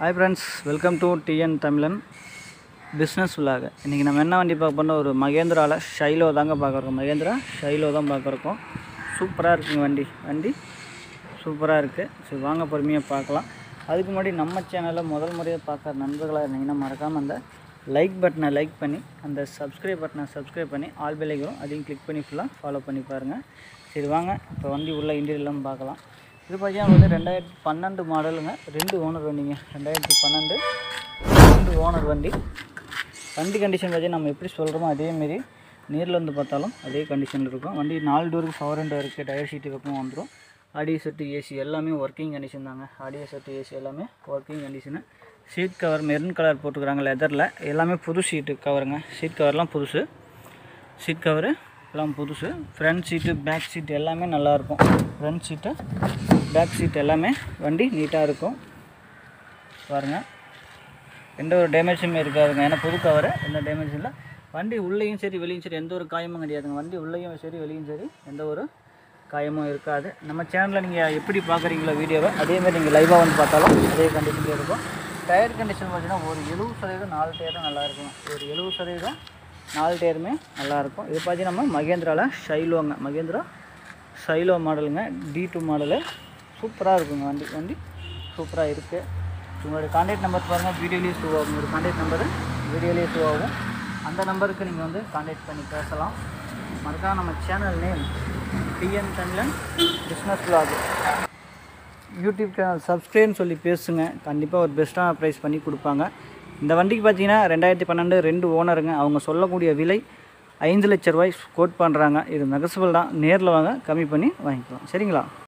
hi friends welcome to TN Tamilan business விலாக இன்றைக்கி நம்ம என்ன வண்டி பார்க்க போறோம் ஒரு மகேந்திராவில் ஷைலோ தாங்க பார்க்குறோம் மகேந்திரா ஷைலோ தான் பார்க்குறோம் சூப்பராக இருக்குங்க வண்டி வண்டி சூப்பராக இருக்குது சரி வாங்க பொறுமையாக பார்க்கலாம் அதுக்கு முன்னாடி நம்ம சேனலில் முதல் முறையாக பார்க்குற நண்பர்களாக இருந்தீங்கன்னா மறக்காமல் அந்த லைக் பட்டனை லைக் பண்ணி அந்த சப்ஸ்கிரைப் பட்டனை சப்ஸ்கிரைப் பண்ணி ஆல் பெல்லைக்கும் அதையும் கிளிக் பண்ணி ஃபுல்லாக ஃபாலோ பண்ணி பாருங்கள் சரி வாங்க இப்போ வண்டி உள்ள இன்டீரியர்லாம் பார்க்கலாம் இது பார்த்தீங்கன்னா வந்து ரெண்டாயிரத்தி பன்னெண்டு மாடலுங்க ரெண்டு ஓனர் வண்டிங்க ரெண்டாயிரத்தி பன்னெண்டு ரெண்டு ஓனர் வண்டி வண்டி கண்டிஷன் பற்றி நம்ம எப்படி சொல்கிறோமோ அதேமாரி நேரில் வந்து பார்த்தாலும் அதே கண்டிஷனில் இருக்கும் வண்டி நாலு டோருக்கு பவர் விண்டோ இருக்குது டயர் சீட்டு பக்கம் வந்துடும் ஆடியோ செட்டு ஏசி எல்லாமே ஒர்க்கிங் கண்டிஷன் தாங்க ஆடியோ செட்டு ஏசி எல்லாமே working condition seat cover maroon colour போட்டுக்கிறாங்க லெதரில் எல்லாமே புது சீட்டு கவருங்க சீட் கவர்லாம் புதுசு சீட் கவரு எல்லாம் புதுசு ஃப்ரண்ட் சீட்டு பேக் சீட் எல்லாமே நல்லாயிருக்கும் ஃப்ரண்ட் சீட்டு பேக் சீட் எல்லாமே வண்டி நீட்டாக இருக்கும் பாருங்கள் எந்த ஒரு டேமேஜுமே இருக்காதுங்க ஏன்னா புது கவரு எந்த டேமேஜும் இல்லை வண்டி உள்ளேயும் சரி வெளியும் சரி எந்த ஒரு காயமும் கிடையாதுங்க வண்டி உள்ளேயும் சரி வெளியும் சரி எந்த ஒரு காயமும் இருக்காது நம்ம சேனலில் நீங்கள் எப்படி பார்க்குறீங்களோ வீடியோவை அதேமாதிரி நீங்கள் லைவாக வந்து பார்த்தாலும் அதே கண்டிஷனில் இருக்கும் டயர் கண்டிஷன் பார்த்தீங்கன்னா ஒரு எழுபது சதவீதம் நாலு டயரும் நல்லா இருக்கும் ஒரு எழுபது சதவீதம் நாலு டயருமே நல்லாயிருக்கும் இது பார்த்தீங்கன்னா நம்ம மகேந்திராவில் ஷைலோங்க மகேந்திரா ஷைலோ மாடலுங்க டி டூ மாடலு சூப்பராக இருக்குங்க வண்டி வண்டி சூப்பராக இருக்குது உங்களுடைய கான்டாக்ட் நம்பர் பாருங்கள் வீடியோலேயே ஷூ ஆகும் உங்களுடைய கான்டாக்ட் நம்பரு வீடியோலேயே ஷூ ஆகும் அந்த நம்பருக்கு நீங்கள் வந்து கான்டாக்ட் பண்ணி பேசலாம் மறக்காம நம்ம channel name TN Tamilan business vlog YouTube channel சப்ஸ்கிரைப்னு சொல்லி பேசுங்க கண்டிப்பாக ஒரு பெஸ்ட்டான ப்ரைஸ் பண்ணி கொடுப்பாங்க இந்த வண்டிக்கு பார்த்தீங்கன்னா ரெண்டாயிரத்தி பன்னெண்டு ரெண்டு ஓனருங்க அவங்க சொல்லக்கூடிய விலை ஐந்து லட்ச ரூபாய் கோட் பண்ணுறாங்க இது மெகசபிள் தான் நேரில் வாங்க கம்மி பண்ணி வாங்கிக்கலாம் சரிங்களா